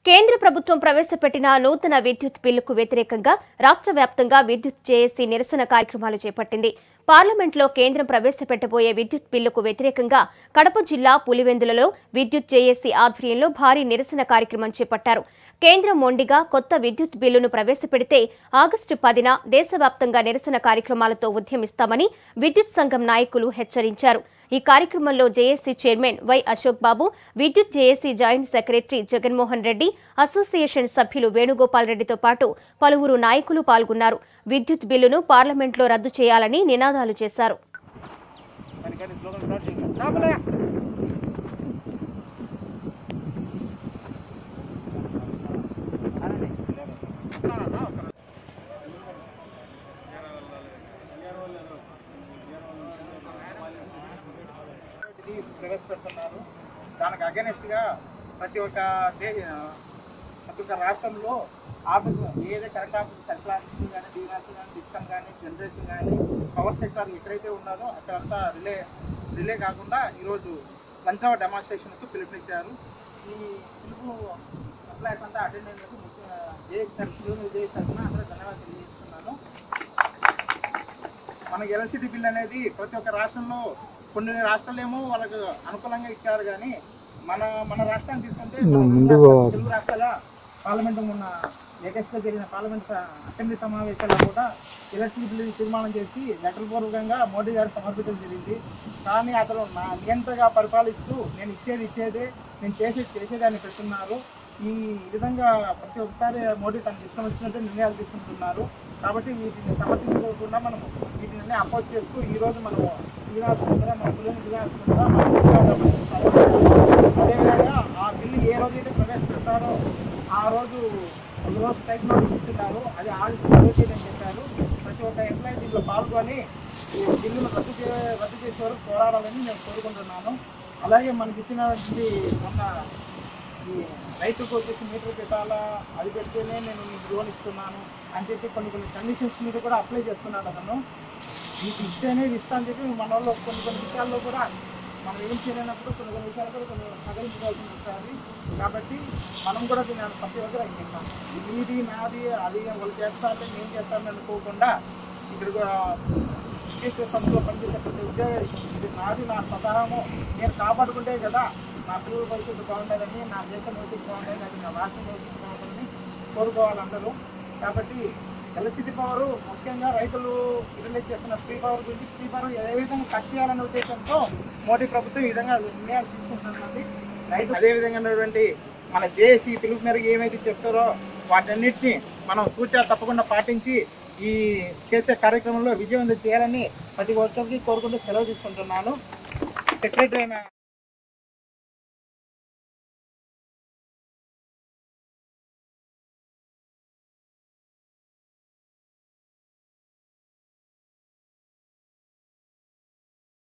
కేంద్ర ప్రభుత్వం ప్రవేశపెట్టిన నూతన విద్యుత్ బిల్లుకు వ్యతిరేకంగా రాష్ట్ర వ్యాప్తంగా విద్యుత్ జేఏసీ నిరసన కార్యక్రమాలు చేపట్టింది పార్లమెంట్లో కేంద్రం ప్రవేశపెట్టబోయే విద్యుత్ బిల్లుకు వ్యతిరేకంగా కడప జిల్లా పులివెందులలో విద్యుత్ జేఏసీ ఆధ్వర్యంలో భారీ నిరసన కార్యక్రమం చేపట్టారు కేంద్రం మొండిగా కొత్త విద్యుత్ బిల్లును ప్రవేశపెడితే ఆగస్టు పదిన దేశవ్యాప్తంగా నిరసన కార్యక్రమాలతో ఉద్యమిస్తామని విద్యుత్ సంఘం నాయకులు హెచ్చరించారు ఈ కార్యక్రమంలో JAC chairman Y Ashok Babu విద్యుత్ JAC joint secretary Jaganmohan Reddy association సభ్యులు వేణుగోపాల్ రెడ్డితో పాటు పలువురు నాయకులు పాల్గొన్నారు విద్యుత్ బిల్లును పార్లమెంట్లో రద్దు చేయాలని నినాదాలు చేశారు దానికని స్లోగన్ స్టార్ట్ చేయండి. రాములయ్య. అనండి. రా, రా, ఒక్క ఇది ప్రవేశపెడుతున్నారు దానికి అగెనెస్ట్ గా ప్రతి ఒక్క దే- ప్రతి ఒక్క రాష్ట్రంలో ఆఫీస్ ఏదైతే కరెంట్ ఆఫీస్ సెంట్రల్ ఆఫీస్ కానీ డీనాస్ కానీ డిస్కమ్ కానీ జనరేషన్ కానీ పవర్ సెక్టర్ ఎక్కడైతే ఉన్నదో అక్కడంతా రిలే రిలే కాకుండా ఈరోజు లంచ్ అవర్ డెమాన్స్ట్రేషన్కు పిలుపునిచ్చారు ఈ పిలుపు అప్లైస్ అంతా అటెండ్ అయినందుకు ముఖ్య జేఎస్ తరఫున జేఎస్ తరఫున అందరూ ధన్యవాదాలు తెలియజేస్తున్నాను మనకి ఎలక్ట్రిసిటీ బిల్ అనేది ప్రతి ఒక్క రాష్ట్రంలో కొన్ని రాష్ట్రాలు ఏమో వాళ్ళకు అనుకూలంగా ఇచ్చారు కానీ మన మన రాష్ట్రాన్ని తీసుకుంటే మన ముందు రాష్ట్రాలు, తెలుగు రాష్ట్రాల పార్లమెంట్ మొన్న లేటెస్ట్ గా జరిగిన పార్లమెంట్ స- అసెంబ్లీ సమావేశాల్లో కూడా ఎలక్ట్రిసిటీ బిల్లు తీర్మానం చేసి లెటర్ పూర్వకంగా మోడీ గారు సమర్పించడం జరిగింది కానీ అతను నా నియంత్రగా పరిపాలిస్తూ నేను ఇచ్చేది ఇచ్చేదే నేను చేసేది చేసేదాన్ని పెడుతున్నారు ఈ విధంగా ప్రతి ఒక్కసారి మోడీ తనకు ఇష్టం వచ్చినట్టు నిర్ణయాలు తీసుకుంటున్నారు కాబట్టి వీటిని సమర్థించుకోకుండా మనం వీటిని అపోజ్ చేస్తూ ఈ రోజు మనం శ్రీనివాస మన పిల్లలు శ్రీనివాస అదేవిధంగా ఆ బిల్లు ఏ రోజైతే ప్రవేశపెడతారో ఆ రోజు ఒక రోజు టైప్ నోట్ ఇస్తున్నారు అది ఆగస్టు పదో తేదీ అని చెప్పారు ప్రతి ఒక్క ఎంప్లాయీ దీంట్లో పాల్గొని ఈ బిల్లును రద్దు చే రద్దు చేసే వరకు పోరాడాలని నేను కోరుకుంటున్నాను అలాగే మనకి ఇచ్చినటువంటి మొన్న ఈ రైతుకు వచ్చేసి మీటర్ పెట్టాలా అది పెడితేనే నేను మీకు లోన్ ఇస్తున్నాను అని చెప్పి కొన్ని కొన్ని కండిషన్స్ మీద కూడా అప్లై చేస్తున్నాను అతను మీకు ఇస్తేనే ఇది ఇస్తా అని చెప్పి మన వాళ్ళు కొన్ని కొన్ని విషయాల్లో కూడా మనం ఏం చేయలేనప్పుడు కొన్ని కొన్ని విషయాలు కూడా కొన్ని సగలించుకోవాల్సి వస్తుంది కాబట్టి మనం కూడా దీన్ని ప్రతి ఒక్కరు అందిస్తాం ఇది నాది అది వాళ్ళు చేస్తారంటే నేను చేస్తానని అనుకోకుండా ఇక్కడ టీచర్ సంస్థలో పనిచేసే ప్రతి ఉద్యోగం ఇది నాది నా స్వతహాము నేను కాపాడుకుంటే కదా నా పిల్లల భవిష్యత్తు బాగుంటుందని నా దేశం భవిష్యత్తు బాగుంటుందని అది నా రాష్ట్రం భవిష్యత్తు బాగుంటుందని కోరుకోవాలి అందరూ కాబట్టి ఎలక్ట్రిసిటీ పవర్ ముఖ్యంగా రైతులు రిలీజ్ చేస్తున్న ఫ్రీ పవర్ గురించి ఫ్రీ పవర్ ఏ విధంగా కట్ చేయాలనే ఉద్దేశంతో మోడీ ప్రభుత్వం ఈ విధంగా నిర్ణయాలు తీసుకుంటున్నది రైతు అదే విధంగా ఉన్నటువంటి మన జేఏసీ పిలుపు మేరకు ఏమైతే చెప్తారో వాటన్నిటిని మనం సూచన తప్పకుండా పాటించి ఈ చేసే కార్యక్రమంలో విజయవంతం చేయాలని ప్రతి ఒక్కరికి కోరుకుంటూ సెలవు తీసుకుంటున్నాను సెక్రటరీ అయిన